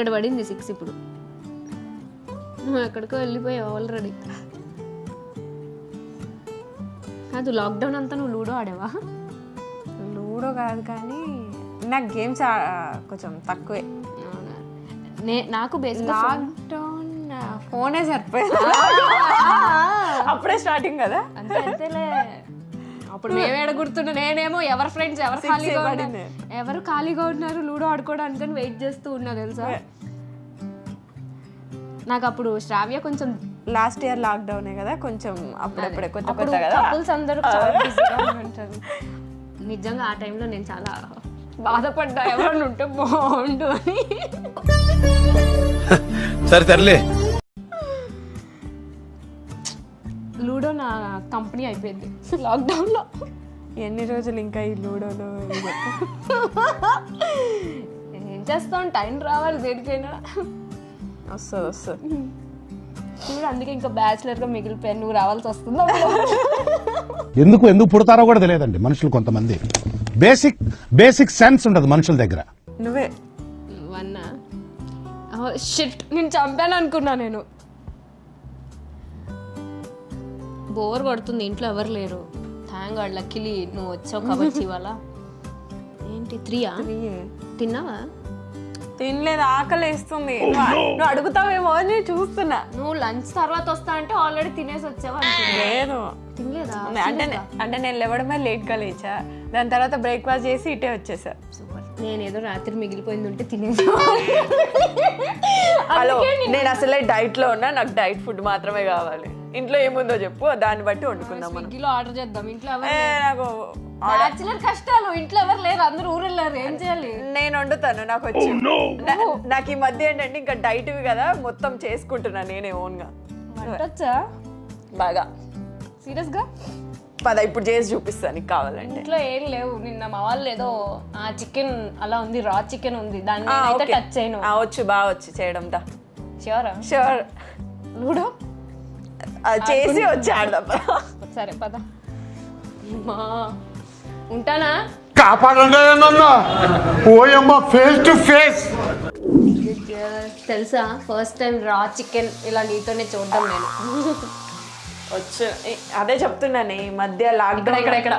ఇక్కడ పడింది సిక్స్ ఇప్పుడు నువ్వు ఎక్కడికో వెళ్ళిపోయావు ఆల్రెడీ కాదు లాక్డౌన్ అంతా నువ్వు లూడో ఆడావా లూడో కాదు కానీ నాకు గేమ్స్ కొంచెం తక్కువే అవునా. నే నాకు బేసిక్ లాక్డౌన్ ఫోనే సరిపోయింది అప్పుడే స్టార్టింగ్ కదా అంతే అంతేలే అప్పుడు మేమేడ గుర్తున్నా నేనేమో ఎవరి ఫ్రెండ్స్ ఎవరు Six ఖాళీగా ఏ ఉన్నారు పడింది. ఎవరు ఖాళీగా ఉన్నారు లూడో ఆడుకోవడానికి అని వెయిట్ చేస్తూ ఉన్నా తెలుసా నాకు అప్పుడు శ్రావ్య కొంచెం లాస్ట్ ఇయర్ లాక్డౌనే కదా కొంచెం అప్పుడప్పుడే కొత్త అప్పుడు కొత్త కదా కపుల్స్ అందరూ చాలా బిజీగా ఉంటారు నిజంగా ఆ టైంలో నేను చాలా బాధపడ్డా ఎవరైనా ఉంటే బాగుండు అని సరే తరలే లూడో నా కంపెనీ అయిపోయింది లాక్డౌన్లో ఎన్ని రోజులు ఇంకా ఈ లూడోలో ఇవి? ఏం చేస్తాం టైం రావాలి దేనికైనా వస్తుంది వస్తుంది చూడు అందుకే ఇంకా బ్యాచిలర్ గా మిగిలిపోయాను నువ్వు రావాల్సి వస్తుంది ఎందుకు ఎందుకు పుడతారో కూడా తెలియదండి మనుషులు కొంతమంది బేసిక్ బేసిక్ సెన్స్ ఉండదు మనుషుల దగ్గర నువ్వే వన్ షిట్ నేను చంపాను అనుకున్నా నేను బోర్ కొడుతుంది ఇంట్లో ఎవరు లేరు థ్యాంక్ గాడ్ లక్కిలి నువ్వు వచ్చావు కాబట్టి ఇవాళ ఏంటి త్రీయా ఇయ్యే. తిన్నావా తినలేదు ఆకలి వేస్తుంది నువ్వు నువ్వు అడుగుతావేమో అని నేను చూస్తున్నా నువ్వు లంచ్ తర్వాత వస్తా అంటే ఆల్రెడీ తినేసి వచ్చావా లేదు తినలేదా అంటే నే- అంటే నేను లేవడమే లేట్ గా లేచా దాని తర్వాత బ్రేక్ఫాస్ట్ చేసి ఇటే వచ్చేసా సూపర్ నేనేదో రాత్రి మిగిలిపోయింది ఉంటే తినేసి హలో నేను అసలే డైట్ లో ఉన్నా నాకు డైట్ ఫుడ్ మాత్రమే కావాలి ఇంట్లో ఏముందో చెప్పు దాన్ని బట్టి వండుకుందాం మనం స్విగ్గీలో ఆర్డర్ చేద్దాం ఇంట్లో ఎవరు ఏ, నాకు బ్యాచులర్ కష్టాలు ఇంట్లో ఎవరు లేరు అందరూ ఊరు వెళ్ళారు ఏం చేయాలి నేను వండుతాను నాకు వచ్చి నా- నాకు ఈ మధ్య ఏంటంటే ఇంకా డైట్ కదా మొత్తం చేసుకుంటున్నా నేనే ఓన్ గా వంటొచ్చా బాగా సీరియస్ గా పద ఇప్పుడు చేసి చూపిస్తాను నీకు కావాలంటే ఇంట్లో ఏం లేవు నిన్న మా వాళ్ళు ఏదో ఆ చికెన్ అలా ఉంది రా చికెన్ ఉంది దాన్ని ఆ, అయితే ఓకే. టచ్ చేయను ఆ, వచ్చు బాగా వచ్చు చేయడం దా షూరా షూర్ లూడో చేసి వచ్చి ఆడదాం సరే పద మా ఉంటానా కాపాడండి నన్ను ఓయమ్మ ఫేస్ టు ఫేస్ తెలుసా ఫస్ట్ టైం రా చికెన్ ఇలా నీతోనే చూడడం నేను వచ్చు ఏ, అదే చెప్తున్నాను ఈ మధ్య ఇక్కడ లాక్డౌన్ ఇక్కడ ఇక్కడ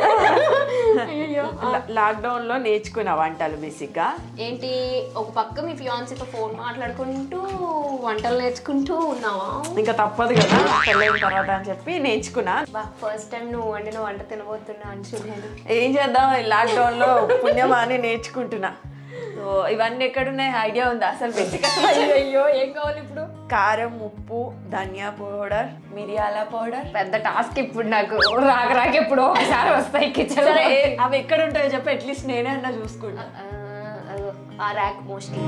లాక్డౌన్ లో నేర్చుకున్న వంటలు బేసిక్ గా ఏంటి ఒక పక్క మీ ఫియాన్సీతో ఫోన్ మాట్లాడుకుంటూ వంటలు నేర్చుకుంటూ ఉన్నావా ఇంకా తప్పదు కదా పెళ్ళైన తర్వాత అని చెప్పి నేర్చుకున్నా బా ఫస్ట్ టైం నువ్వు వండిన వంట తినబోతున్నా అని చూడలేదు ఏం చేద్దాం ఈ లాక్డౌన్ లో పుణ్యమా అని నేర్చుకుంటున్నా సో ఇవన్నీ ఎక్కడున్నాయి ఐడియా ఉందా అసలు బేసిక్ అయ్యో ఏం కావాలి ఇప్పుడు కారం ఉప్పు ధనియా పౌడర్ మిరియాల పౌడర్ పెద్ద టాస్క్ ఇప్పుడు నాకు రాక రాక ఎప్పుడు ఒకసారి వస్తాయి కిచెన్ సరే ఏ- అవి ఎక్కడ ఉంటాయో చెప్పి అట్లీస్ట్ నేనే అన్నా చూసుకుంటా ఆ ర్యాక్ మోస్ట్లీ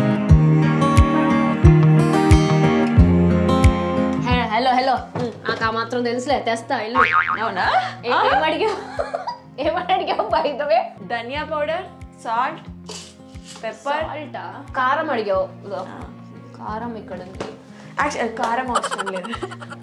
హలో హలో నాకు ఆ మాత్రం తెలుసులే తెస్తా ఇల్లు అవునా ఏ- ఏం అడిగావు ఏమని అడిగావు బయటవే ధనియా పౌడర్ సాల్ట్ పెప్పర్ సాల్టా కారం అడిగావు ఇదిగో. కారం ఇక్కడ ఉంది యాక్చువల్ కారం అవసరం లేదు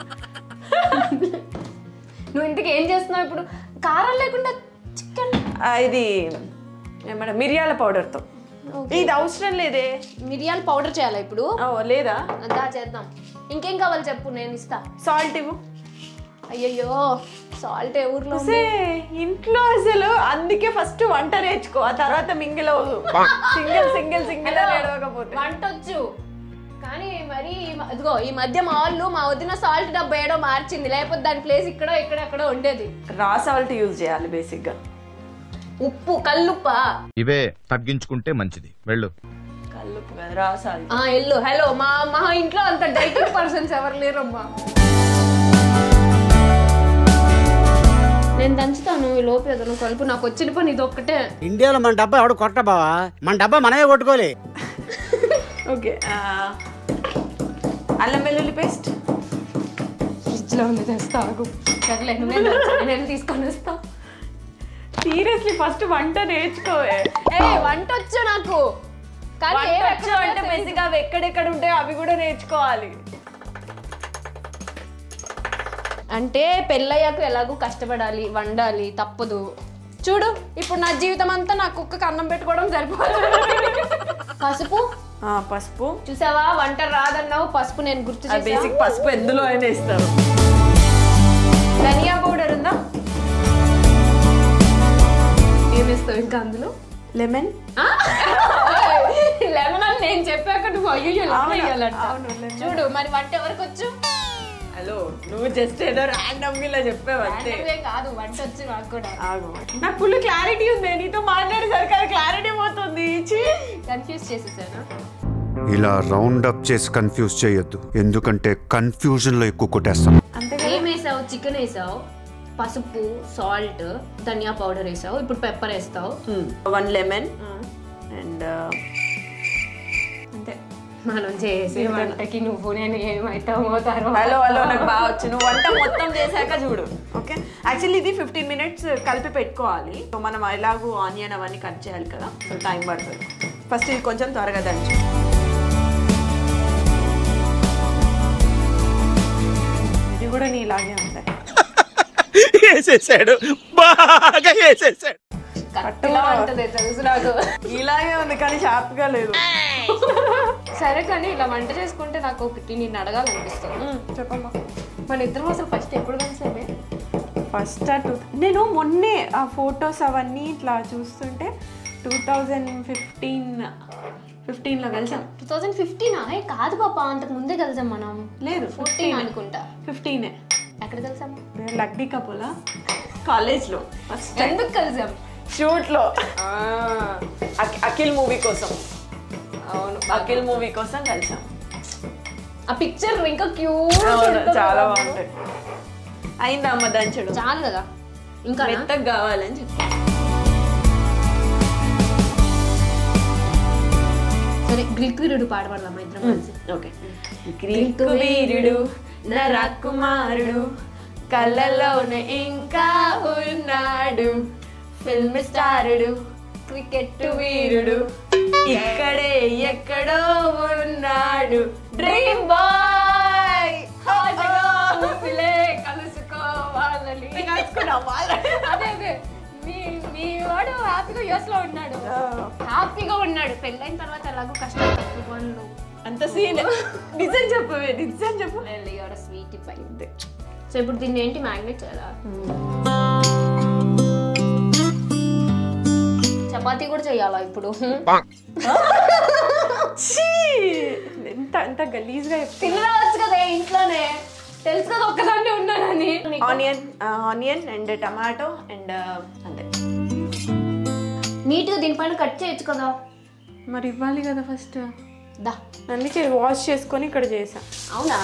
నువ్వు ఇంటికి ఏం చేస్తున్నావు ఇప్పుడు కారం లేకుండా చికెన్ ఆ, ఇది ఏమన్నా మిరియాల పౌడర్తో ఇది అవసరం లేదే మిరియాల పౌడర్ చేయాలా ఇప్పుడు ఓ, లేదా దా చేద్దాం ఇంకేం కావాలి చెప్పు నేను ఇస్తా సాల్ట్ ఇవ్వు అయ్యయ్యో సాల్ట్ ఏ ఊర్లో ఉంది? సే ఇంట్లో అసలు అందుకే ఫస్ట్ వంట నేర్చుకో ఆ తర్వాత మింగిల్ అవ్వదు సింగిల్ సింగిల్ సింగిల్ అని ఏడవకపోతే వంట వచ్చు కానీ మరి ఈ మ- ఇదిగో ఈ మధ్య మా వాళ్ళు మా వదిన సాల్ట్ డబ్బా ఏడో మార్చింది లేకపోతే దాని ప్లేస్ ఇక్కడ ఇక్కడ ఎక్కడ ఉండేది రా సాల్ట్ యూజ్ చేయాలి బేసిక్ గా ఉప్పు కల్లుప్ప ఇవే తగ్గించుకుంటే మంచిది వెళ్ళు కల్లుపు కదా రా సాల్ట్ ఆ ఎల్లు హలో మా మా ఇంట్లో అంత డైటింగ్ పర్సన్స్ ఎవరు లేరమ్మా నేను దంచుతాను ఈ లోపు ఏదైనా కలుపు నాకు వచ్చిన పని ఇది ఒక్కటే ఇండియాలో మన డబ్బా ఎవడు కొట్ట బావా మన డబ్బా మనమే కొట్టుకోలే ఓకే అల్లం వెల్లుల్లి పేస్ట్ ఫ్రిడ్జ్ లో ఉంది తెస్తా ఆగు. సర్లే నువ్వే దంచు, నేను వెళ్ళి తీసుకొని వస్తా సీరియస్లీ ఫస్ట్ వంట నేర్చుకోవే ఏ వంట వచ్చు నాకు కానీ వంట ఏవి వచ్చు ఎక్కడ అంటే ఉన్నాయో బేసిక్ అవి ఎక్కడెక్కడ ఉంటాయో అవి కూడా నేర్చుకోవాలి అంటే పెళ్ళయ్యాక ఎలాగో కష్టపడాలి వండాలి తప్పదు చూడు ఇప్పుడు నా జీవితం అంతా నా కుక్కకి అన్నం పెట్టుకోవడం సరిపోతుంది పసుపు ఆ, పసుపు చూసావా వంట రాదన్నావు పసుపు నేను గుర్తు చేసా బేసిక్ పసుపు ఎందులో అయినా ఇస్తారు ధనియా పౌడర్ ఉందా ఏమేస్తావు ఇంకా అందులో లెమన్ లెమన్ అని నేను చెప్పాక నువ్వు అయ్యో లెమన్ అవును, వేయాలంట. అవును, lemon. చూడు మరి వంట ఎవరికి వచ్చు హలో నువ్వు జస్ట్ ఏదో ర్యాండమ్ ఇలా చెప్పావు అంతే Random ఏ కాదు వంట వచ్చు నాకు కూడా ఆగు నాకు ఫుల్ క్లారిటీ ఉంది నీతో మాట్లాడేసరికి అది క్లారిటీ పోతుంది ఛీ. కన్ఫ్యూజ్ చేసేసాను ఇలా రౌండ్ అప్ చేసి కన్ఫ్యూజ్ చేయొద్దు ఎందుకంటే కన్ఫ్యూజన్ లో ఎక్కువ కొట్టేస్తాం అంతే ఏం వేసావు చికెన్ వేసావు పసుపు సాల్ట్ ధనియా పౌడర్ వేసావు ఇప్పుడు పెప్పర్ వేస్తావు వన్ లెమన్ అండ్ అంతే మనం చేసే వంటకి నువ్వు నేను ఏమవుతామో తర్వాత హలో హలో నాకు బాగా వచ్చు నువ్వు వంట మొత్తం చేశాక చూడు ఓకే యాక్చువల్లీ ఇది ఫిఫ్టీన్ మినిట్స్ కలిపి పెట్టుకోవాలి సో మనం ఎలాగో ఆనియన్ అవన్నీ కట్ చేయాలి కదా సో టైం పడుతుంది ఫస్ట్ ఇది కొంచెం త్వరగా దంచు ఇది కూడా నీ ఇలాగే ఉంటాయి వేసేసాడు బాగా వేసేసాడు కత్తిలా ఉంటది తెలుసు నాకు ఇలాగే ఉంది కానీ షార్ప్గా లేదు సరే కానీ ఇలా వంట చేసుకుంటే నాకు ఒకటి నేను అడగాలనిపిస్తుంది చెప్పమ్మా మన ఇద్దరం అసలు ఫస్ట్ ఎప్పుడు కలిసామే ఫస్ట్ టూ నేను మొన్నే ఆ ఫొటోస్ అవన్నీ ఇట్లా చూస్తుంటే టూ థౌజండ్ ఫిఫ్టీన్ ఫిఫ్టీన్లో కలిసాం టూ థౌజండ్ ఫిఫ్టీనా ఏ కాదు పాప అంతకు ముందే కలిసాం మనం లేదు ఫోర్టీన్ అనుకుంటా ఫిఫ్టీనే ఎక్కడ కలిసాము లగ్డీ కపులా కాలేజ్లో ఫస్ట్ ఎందుకు కలిసాం షూట్లో అఖిల్ మూవీ కోసం అవును అఖిల్ మూవీ కోసం కలిసాం ఆ పిక్చర్ ఇంకా క్యూట్ అవును చాలా బాగుంటాయి అయిందా అమ్మ దంచడం చాలు కదా ఇంకా మెత్తగా కావాలని చెప్పి సరే గ్రీక్ వీరుడు పాడబడదాం మా ఇద్దరం కలిసి ఓకే గ్రీకు వీరుడు నా రాకుమారుడు కళ్ళలోనే ఇంకా ఉన్నాడు ఫిల్మ్ స్టారుడు క్రికెట్ వీరుడు ఇక్కడే ఎక్కడో ఉన్నాడు డ్రీమ్ బాయ్ కలుసుకోవాలని అదే అదే మీ మీ వాడు హ్యాపీగా యూఎస్ లో ఉన్నాడు హ్యాపీగా ఉన్నాడు పెళ్ళైన తర్వాత ఎలాగో కష్టాలు తక్కువ పనులు అంత సీన్ నిజం చెప్పవే నిజం చెప్పు స్వీట్ పై సో ఇప్పుడు దీన్ని ఏంటి మ్యాగ్నెట్ చేయాలా చపాతీ కూడా చేయాలా ఇప్పుడు ఛీ! ఎంత ఎంత గలీజ్గా చెప్తా తినరావచ్చు కదా ఇంట్లోనే తెలుసు కదా ఒక్కదాన్ని ఉన్నానని onion onion and tomato and అంతే నీట్గా దీనిపైన కట్ చేయొచ్చు కదా మరి ఇవ్వాలి కదా ఫస్ట్ దా అందుకే వాష్ చేసుకొని ఇక్కడ చేసా అవునా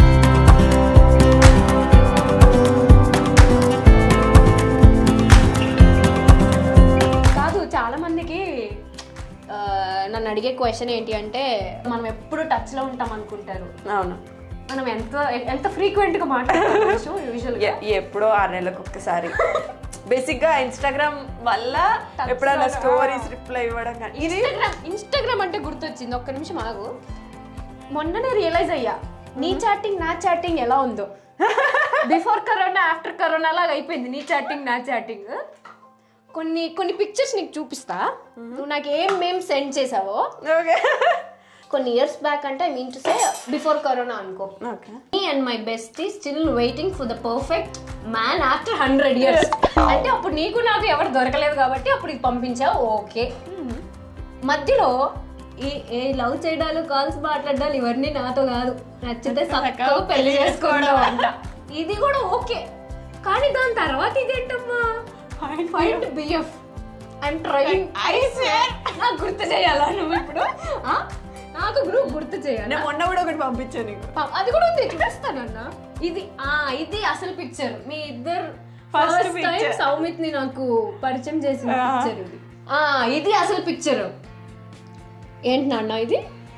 కాదు చాలా మందికి ఆ, నన్ను అడిగే క్వశ్చన్ ఏంటి అంటే మనం ఎప్పుడు టచ్ లో ఉంటాం అనుకుంటారు అవును మనం ఎంత ఎంత ఫ్రీక్వెంట్ గా మాట్లాడుకోవచ్చు యూజువల్ ఎ- ఎప్పుడో ఆరు నెలలకు ఒక్కసారి బేసిక్ గా ఇన్స్టాగ్రామ్ వల్ల ఎప్పుడైనా స్టోరీస్ రిప్లై ఇవ్వడం కానీ ఇది ఇన్స్టాగ్రామ్ ఇన్స్టాగ్రామ్ అంటే గుర్తొచ్చింది ఒక్క నిమిషం ఆగు మొన్ననే రియలైజ్ అయ్యా నీ చాటింగ్ నా చాటింగ్ ఎలా ఉందో బిఫోర్ కరోనా ఆఫ్టర్ కరోనా లాగా అయిపోయింది నీ చాటింగ్ నా చాటింగ్ కొన్ని కొన్ని పిక్చర్స్ నీకు చూపిస్తా నువ్వు నాకు ఏం మేం సెండ్ చేసావో ఓకే కొన్ని ఇయర్స్ బ్యాక్ అంటే I mean to say before corona అనుకో okay me and my bestie still waiting for the perfect man after hundred years అంటే అప్పుడు నీకు నాకు ఎవరు దొరకలేదు కాబట్టి అప్పుడు ఇది పంపించావు ఓకే మధ్యలో ఈ ఏ లవ్ చేయడాలు కాల్స్ మాట్లాడాలి ఇవన్నీ నాతో కాదు నచ్చితే చక్కగా పెళ్లి చేసుకోవడం అంట ఇది కూడా ఓకే కానీ దాని తర్వాత ఇదేంటమ్మా find BF I'm trying I నాకు గుర్తు చేయాలా నువ్వు ఇప్పుడు ఆ? నాకు గ్రూప్ గుర్తు చేయాలి నేను మొన్న కూడా ఒకటి పంపించాను నీకు పాప, అది కూడా ఉంది చూపిస్తానన్న ఇది ఆ ఇది అసలు పిక్చర్ మీ ఇద్దరు First first time picture. Soumith ని నాకు పరిచయం చేసిన పిక్చర్ ఇది ఆ ఇది అసలు పిక్చర్ ఏంటి నాన్న ఇది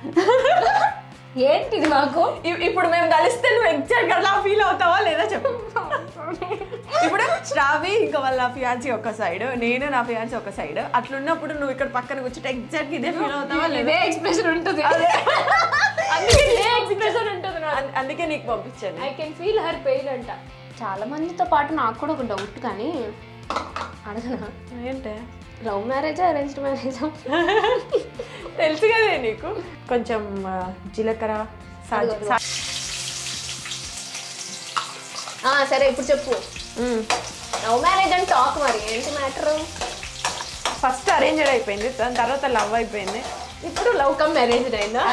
ఏంటిది నాకు ఇ- ఇప్పుడు మేము కలిస్తే నువ్వు ఎగ్జాక్ట్ అలా ఫీల్ అవుతావా లేదా చెప్పు ఇప్పుడు శ్రావి ఇంకా వాళ్ళ ఫియాన్సీ ఒక సైడ్ నేను నా ఫియాన్సీ ఒక సైడ్ అట్లున్నప్పుడు నువ్వు ఇక్కడ పక్కన కూర్చుంటే ఎగ్జాక్ట్ ఇదే ఫీల్ అవుతావా లేదా ఇదే ఎక్స్ప్రెషన్ ఉంటుంది అందుకే ఇదే ఎక్స్ప్రెషన్ ఉంటుంది నాకు అం- అందుకే నీకు పంపించాను I can feel her pain అంట చాలా మందితో పాటు నాకు కూడా ఒక డౌట్ కానీ అడగనా ఏంటే లవ్ మ్యారేజా అరేంజ్డ్ మ్యారేజా తెలుసు కదే నీకు కొంచెం ఆ, జీలకర్ర సాజి- అదిగో, సా- ఆ, సరే ఇప్పుడు చెప్పు మ్మ్. లవ్ మ్యారేజ్ అని టాక్ మరి ఏంటి మ్యాటర్ ఫస్ట్ అరేంజ్డ్ అయిపోయింది దాని తర్వాత లవ్ అయిపోయింది ఇప్పుడు లవ్ కమ్ మ్యారేజ్ అయిందా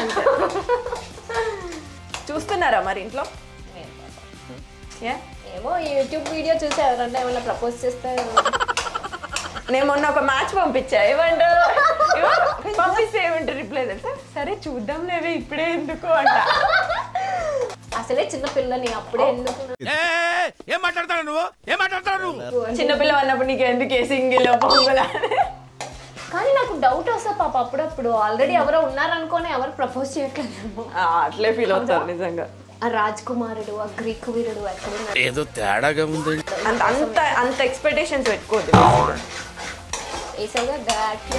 చూస్తున్నారా మరి ఇంట్లో యా ఏమో యూట్యూబ్ వీడియో చూసి ఎవరన్నా ఏమన్నా ప్రపోజ్ చేస్తే నేను మొన్న ఒక మ్యాచ్ పంపించా ఏమంటారు ఇవ్వ, పంపిస్తే ఏమంటారు రిప్లై తెలుసా సరే చూద్దాం లేవే ఇప్పుడే ఎందుకు అంట అసలే చిన్న పిల్లని అప్పుడే ఎందుకు ఏం మాట్లాడతాడు నువ్వు ఏం మాట్లాడతాడు నువ్వు చిన్నపిల్ల అన్నప్పుడు నీకు ఎందుకు ఏ సింగిల్ పొంగుల కానీ నాకు డౌట్ వస్తా పాప అప్పుడప్పుడు ఆల్రెడీ ఎవరో ఉన్నారనుకోని ఎవరు ప్రపోజ్ చేయట్లేదు అట్లే ఫీల్ అవుతారు నిజంగా ఆ రాజ్ కుమారుడు ఆ గ్రీక్ వీరుడు ఎక్కడున్నారు ఏదో తేడాగా ఉంది అంత అంత అంత ఎక్స్పెక్టేషన్స్ పెట్టుకోవద్దు వేసాగా ఘాట్లు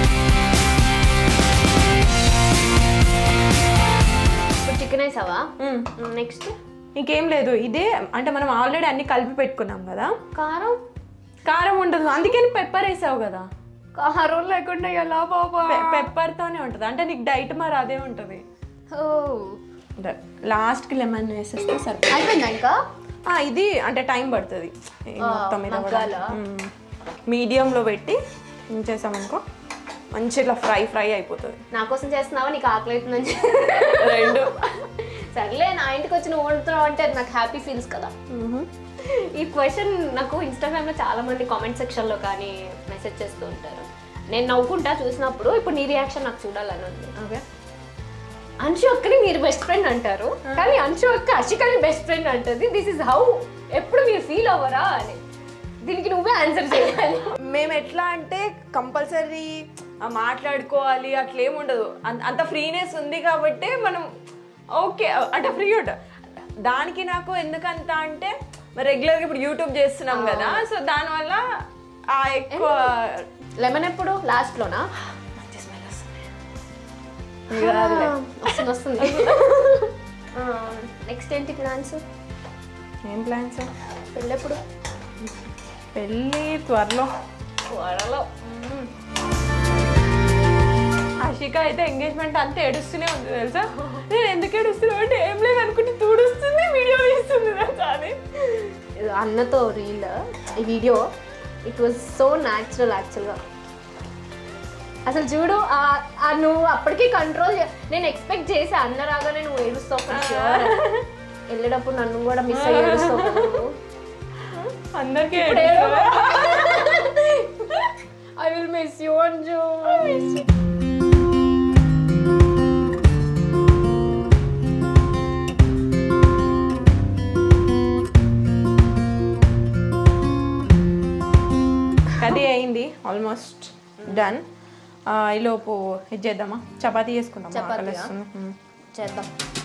ఇప్పుడు చికెన్ వేసావా నెక్స్ట్ ఇంకేం లేదు ఇదే అంటే మనం ఆల్రెడీ అన్ని కలిపి పెట్టుకున్నాం కదా కారం కారం ఉండదు అందుకని పెప్పర్ వేసావు కదా కారం లేకుండా ఎలా బాబా పెప్పర్ తోనే ఉంటది అంటే నీకు డైట్ మరి అదే ఉంటది ఓ లాస్ట్ కి లెమన్ వేసేస్తే సరిపోతుంది అయిపోయిందా ఇంకా ఆ, ఇది అంటే టైం పడుతుంది ఈ ఆ, మొత్తం మీద మగ్గాలా? మీడియంలో పెట్టి ఉంచేసామనుకో మంచి ఇట్లా ఫ్రై ఫ్రై అయిపోతుంది నా కోసం చేస్తున్నావా నీకు ఆకలి అవుతుందని రెండు సర్లే నా ఇంటికి వచ్చి నువ్వు వండుతున్నావు అంటే అది నాకు హ్యాపీ ఫీల్స్ కదా ఈ క్వశ్చన్ నాకు ఇన్స్టాగ్రామ్లో చాలా మంది కామెంట్ సెక్షన్లో కానీ మెసేజ్ చేస్తూ ఉంటారు నేను నవ్వుకుంటా చూసినప్పుడు ఇప్పుడు నీ రియాక్షన్ నాకు చూడాలని ఉంది ఓకే అంశు అక్కని మీరు బెస్ట్ ఫ్రెండ్ అంటారు కానీ అంశు అక్క అషికని బెస్ట్ ఫ్రెండ్ అంటది దిస్ ఇస్ హౌ ఎప్పుడు మీరు ఫీల్ అవ్వరా అని దీనికి నువ్వే ఆన్సర్ చేయాలి మేము ఎట్లా అంటే కంపల్సరీ మాట్లాడుకోవాలి అట్లా ఏమి ఉండదు అంత- అంత ఫ్రీనెస్ ఉంది కాబట్టి మనం ఓకే అంటే ఫ్రీ ఉంటుంది దానికి నాకు ఎందుకంత అంటే రెగ్యులర్గా ఇప్పుడు యూట్యూబ్ చేస్తున్నాం కదా సో దానివల్ల ఆ ఎక్కువ లెమన్ ఎప్పుడు లాస్ట్ లోనా మంచి స్మెల్ వస్తుంది వస్తుంది వస్తుంది నెక్స్ట్ ఏంటి ప్లాన్స్ ఏం ప్లాన్స్ పెళ్ళెప్పుడు పెళ్ళి త్వరలో త్వరలో ఆషిక అయితే ఎంగేజ్మెంట్ అంతా ఏడుస్తూనే ఉంది తెలుసా నేను ఎందుకు ఏడుస్తున్నా అంటే ఏం లేదు అనుకుంటే తూడుస్తుంది వీడియో తీస్తుంది తెలుసా అది ఇది అన్నతో రీల్ ఈ video it was so natural యాక్చువల్గా అసలు చూడు ఆ- ఆ నువ్వు అప్పటికి కంట్రోల్ నేను ఎక్స్పెక్ట్ చేసి అన్న రాగానే నువ్వు ఏడుస్తావు for sure. వెళ్ళేటప్పుడు నన్ను కూడా మిస్ అయ్యి ఏడుస్తావు కదా నువ్వు. అందరికీ I will miss you Anju curry అయింది ఆల్మోస్ట్ డన్ ఈలోపు ఇది చేద్దామా చపాతీ చేసుకుందాం చపాతీయా? ఆకలిస్తుంది. మ్మ్. చేద్దాం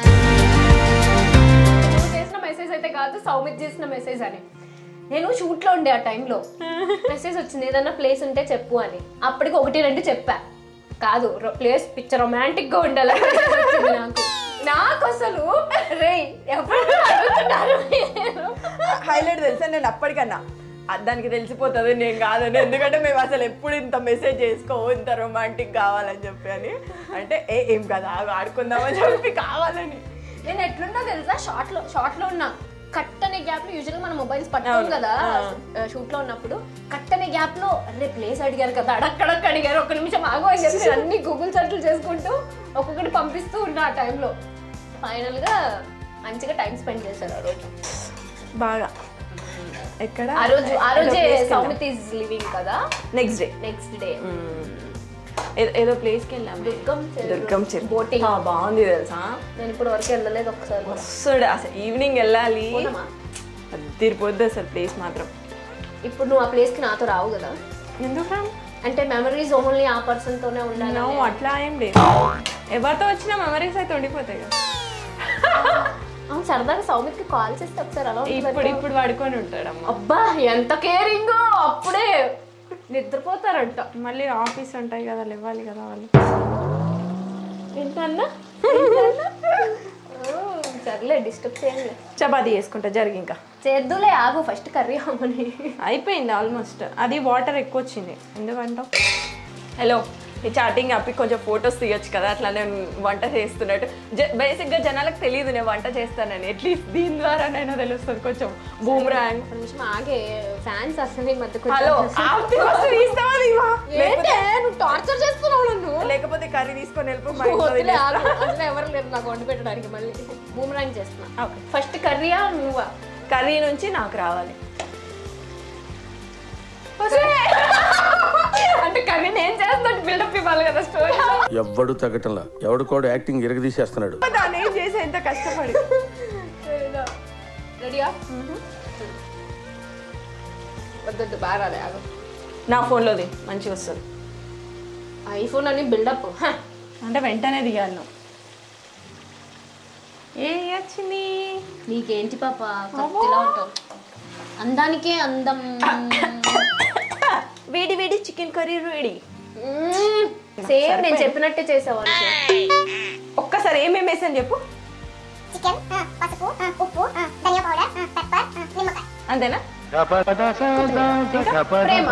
నువ్వు చేసిన మెసేజ్ అయితే కాదు సౌమిత్ చేసిన మెసేజ్ అని నేను షూట్ లో ఉండే ఆ టైంలో మెసేజ్ వచ్చింది ఏదన్నా ప్లేస్ ఉంటే చెప్పు అని అప్పటికి ఒకటి రెండు చెప్పా కాదు ప్లేస్ పిక్చర్ రొమాంటిక్ గా ఉండాలి message వచ్చింది నాకు నాకు అసలు రే ఎవరు అడుగుతున్నారు మీరు? హైలైట్ తెలుసా నేను అప్పటికన్నా ఆ, దానికి తెలిసిపోతుంది నేను కాదని ఎందుకంటే మేము అసలు ఎప్పుడు ఇంత మెసేజ్ చేసుకో ఇంత రొమాంటిక్ కావాలని చెప్పి అని అంటే ఏ ఏం కదా ఆగు, ఆడుకుందామని చెప్పి కావాలని నేను ఎట్లున్నా తెలుసా షార్ట్ లో షార్ట్ లో ఉన్నా కట్ అనే గ్యాప్ లో యూజువల్ గా మన మొబైల్స్ పట్టుకోం అవును. కదా షూట్ లో ఉన్నప్పుడు కట్ అనే గ్యాప్ లో అరే ప్లేస్ అడిగారు కదా అడక్కడక్క అడిగారు ఒక నిమిషం ఆగు అని చెప్పి నేను అన్ని గూగుల్ సర్చ్లు చేసుకుంటూ ఒక్కొక్కటి పంపిస్తూ ఉన్నా ఆ టైంలో ఫైనల్ గా మంచిగా టైం స్పెండ్ చేశారు ఆ రోజు బాగా ఎక్కడ ఆ రోజు ఆ రోజే సౌమిత్ ఈజ్ లివింగ్ కదా నెక్స్ట్ డే నెక్స్ట్ డే ఏదో ప్లేస్కి వెళ్ళాము దుర్గం చెరువు. దుర్గం చెరువు Boating. ఆ, బాగుంది తెలుసా నేను ఇప్పుడు వరకు వెళ్ళలేదు ఒకసారి కూడా. మస్తుడు అసలు ఈవినింగ్ వెళ్ళాలి పోదామా? తిరిపోద్ది అసలు ప్లేస్ మాత్రం ఇప్పుడు నువ్వు ఆ ప్లేస్ కి నాతో రావు కదా ఎందుకు అంటే మెమరీస్ ఓన్లీ ఆ పర్సన్ తోనే ఉండాలి నో అట్లా ఏం లేదు ఎవరితో వచ్చిన మెమరీస్ అయితే ఉండిపోతాయి కదా అవును సరదాగా సౌమిత్ కి కాల్ చేస్తే ఒకసారి అలా ఉంటుంది ఇప్పుడు ఇప్పుడు పడుకొని ఉంటాడమ్మ అబ్బా ఎంత కేరింగ్ అప్పుడే నిద్రపోతారంట మళ్ళీ ఆఫీస్ ఉంటాయి కదా ఇవ్వాలి కదా వాళ్ళు ఏంటన్నా ఏంటన్నా? ఓ, సర్లే డిస్టర్బ్ చేయండి చపాతీ చేసుకుంటా జరిగి ఇంకా చేద్దులే ఆగు ఫస్ట్ కర్రీ అమ్మని అయిపోయింది ఆల్మోస్ట్ అది వాటర్ ఎక్కువ వచ్చింది ఎందుకంటావు హలో ఈ చాటింగ్ అప్పి కొంచెం ఫొటోస్ తీయొచ్చు కదా అట్లా నేను వంట చేస్తున్నట్టు బేసిక్గా జనాలకు తెలియదు నేను వంట చేస్తానని అట్లీస్ట్ దీని ద్వారానైనా తెలుస్తుంది కొంచెం బూమ్రాంగ్ ఒక నిమిషం ఆగే ఫ్యాన్స్ అసలు ఈ మధ్య కొంచెం హలో ఆపి వస్తే తీస్తావా నీవా? ఏంటే నువ్వు టార్చర్ చేస్తున్నావు నన్ను లేకపోతే కర్రీ తీసుకొని వెళ్ళిపో మా ఇంట్లో వదిలే తినేస్తా. ఆగు. అసలు ఎవరు లేరు నాకు వండి పెట్టడానికి మళ్ళీ బూమరాంగ్ చేస్తున్నా Okay. ఫస్ట్ కర్రీయా నువ్వా కర్రీ నుంచి నాకు రావాలి అంటే కర్రీ నేను చేస్తున్నట్టు బిల్డప్ ఇవ్వాలి కదా స్టోరీ ఎవ్వడు తగ్గటంలా ఎవడు కూడా యాక్టింగ్ ఇరగదీసేస్తున్నాడు దాన్ని ఏం చేసే ఎంత కష్టపడి రెడీయా వద్దొద్దు బాగా రాలే ఆగు నా ఫోన్లోది మంచిగా వస్తుంది ఐఫోన్ అని బిల్డప్ అంటే వెంటనే దిగాలి నువ్వు ఏ వచ్చింది నీకేంటి పాప కత్తిలా ఉంటావు అందానికే అందం వేడి వేడి చికెన్ కర్రీ రెడీ సేమ్ నేను చెప్పినట్టే చేసావు ఒక్కసారి ఏమేమి వేసాను చెప్పు చికెన్ పసుపు ఉప్పు ధనియా పౌడర్ పెప్పర్ నిమ్మకాయ అంతేనా ప్రేమ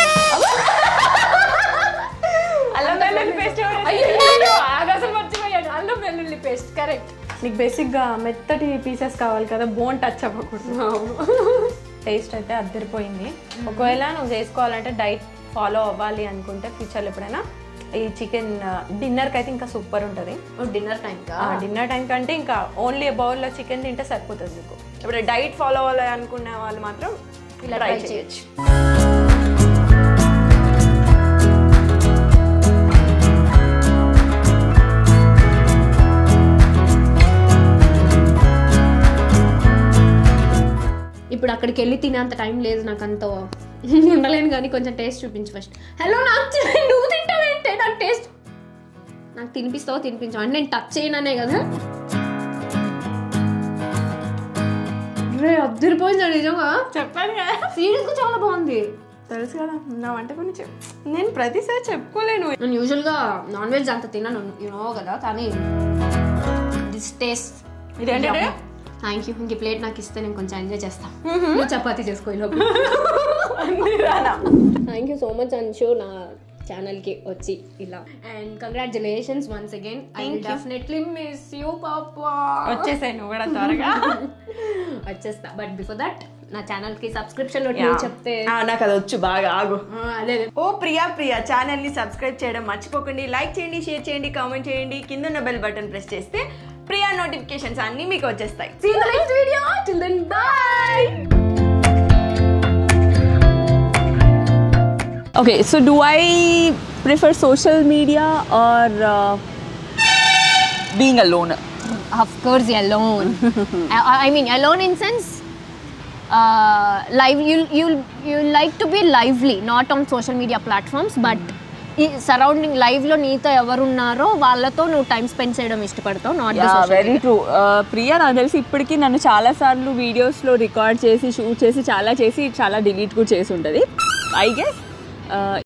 అల్లం వెల్లుల్లి పేస్ట్ అయ్యో ఆగాసం మర్చిపోయాను అల్లం వెల్లుల్లి పేస్ట్ కరెక్ట్ నీకు బేసిక్గా మెత్తటి పీసెస్ కావాలి కదా బోన్ టచ్ అవ్వకూడదు టేస్ట్ అయితే అద్దరిపోయింది ఒకవేళ నువ్వు చేసుకోవాలంటే డైట్ ఫాలో అవ్వాలి అనుకుంటే ఫ్యూచర్లో ఎప్పుడైనా ఈ చికెన్ డిన్నర్కి అయితే ఇంకా సూపర్ ఉంటుంది డిన్నర్ టైం కా డిన్నర్ టైం కంటే ఇంకా ఓన్లీ బౌల్లో చికెన్ తింటే సరిపోతుంది మీకు ఇప్పుడు డైట్ ఫాలో అవ్వాలి అనుకునే వాళ్ళు మాత్రం ఇలా ట్రై try చేయొచ్చు ఇప్పుడు అక్కడికి వెళ్ళి తినేంత టైం లేదు నాకు అంత ఉండలేను కానీ కొంచెం టేస్ట్ చూపించు ఫస్ట్ హలో నాకు చె- నువ్వు తింటావేంటే నాకు టేస్ట్ నాకు తినిపిస్తావో తినిపించావు అంటే నేను టచ్ చేయననే కదా రే అద్దరిపోయింది నిజంగా చెప్పాను కదా సీరియస్గా చాలా బాగుంది తెలుసు కదా నా వంట గురించి నేను ప్రతిసారి చెప్పుకోలేను నేను యూజువల్గా నాన్ వెజ్ అంత తినను యూనో కదా కానీ దిస్ టేస్ట్ ఇదేంటంటే థ్యాంక్ యూ ఇంక ప్లేట్ నాకు ఇస్తే నేను కొంచెం ఎంజాయ్ చేస్తాను నువ్వు చపాతీ చేసుకో ఈలోపు అన్ని రానా thank you so much Anshu నా ఛానల్కి వచ్చి ఇలా and congratulations once again I definitely miss you పాపా వచ్చేసాయి నువ్వు కూడా త్వరగా వచ్చేస్తా బట్ బిఫోర్ దట్ నా ఛానల్కి సబ్స్క్రిప్షన్ నువ్వు చెప్తే ఆ, నాకు అది వచ్చు బాగా ఆగు ఆ, అదే అదే. ఓ ప్రియా ప్రియా ఛానల్ ని సబ్స్క్రైబ్ చేయడం మర్చిపోకండి లైక్ చేయండి షేర్ చేయండి కామెంట్ చేయండి కింద ఉన్న బెల్ బటన్ ప్రెస్ చేస్తే ప్రియా నోటిఫికేషన్స్ అన్ని మీకు వచ్చేస్తాయి See you in the next video. Till then, bye. Okay, so do I prefer social media or uh, being alone? Of course, alone. I, I mean, alone in sense, uh, live. You you you like to be lively, not on social media platforms, but ఈ surrounding live లో నీతో ఎవరున్నారో వాళ్ళతో నువ్వు time spend చేయడం ఇష్టపడతావు not yeah very true Priya నాకు తెలిసి ఇప్పటికీ నన్ను చాలా సార్లు వీడియోస్లో రికార్డ్ చేసి షూట్ చేసి చాలా చేసి చాలా డిలీట్ కూడా చేసి ఉంటుంది ఐ గెస్